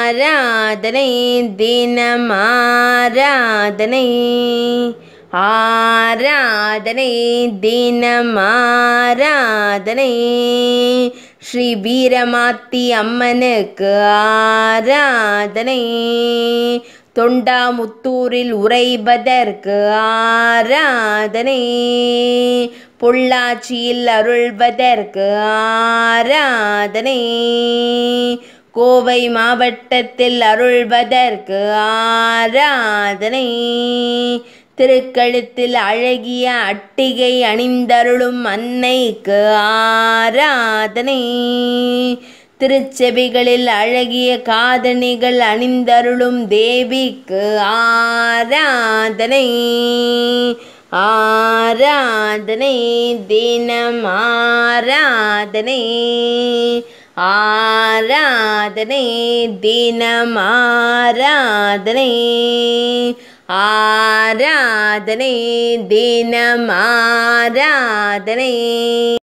ஆராதனை தினம் ஆராதனை ஆராதனை தினம் ஆராதனை ஸ்ரீ வீரமாத்தி அம்மனுக்கு ஆராதனை தொண்டாமுத்தூரில் உறைவதற்கு ஆராதனை பொள்ளாச்சியில் அருள்வதற்கு ஆராதனை கோவை மாவட்டத்தில் அருள்வதற்கு ஆராதனை திருக்கழுத்தில் அழகிய அட்டிகை அணிந்தருளும் அன்னைக்கு ஆராதனை திருச்செவிகளில் அழகிய காதணிகள் அணிந்தருளும் தேவிக்கு ஆராதனை ஆராதனை தினம் ஆராதனை ஆராதனை தினம் ஆராதனை ஆராதனை தினம் ஆராதனை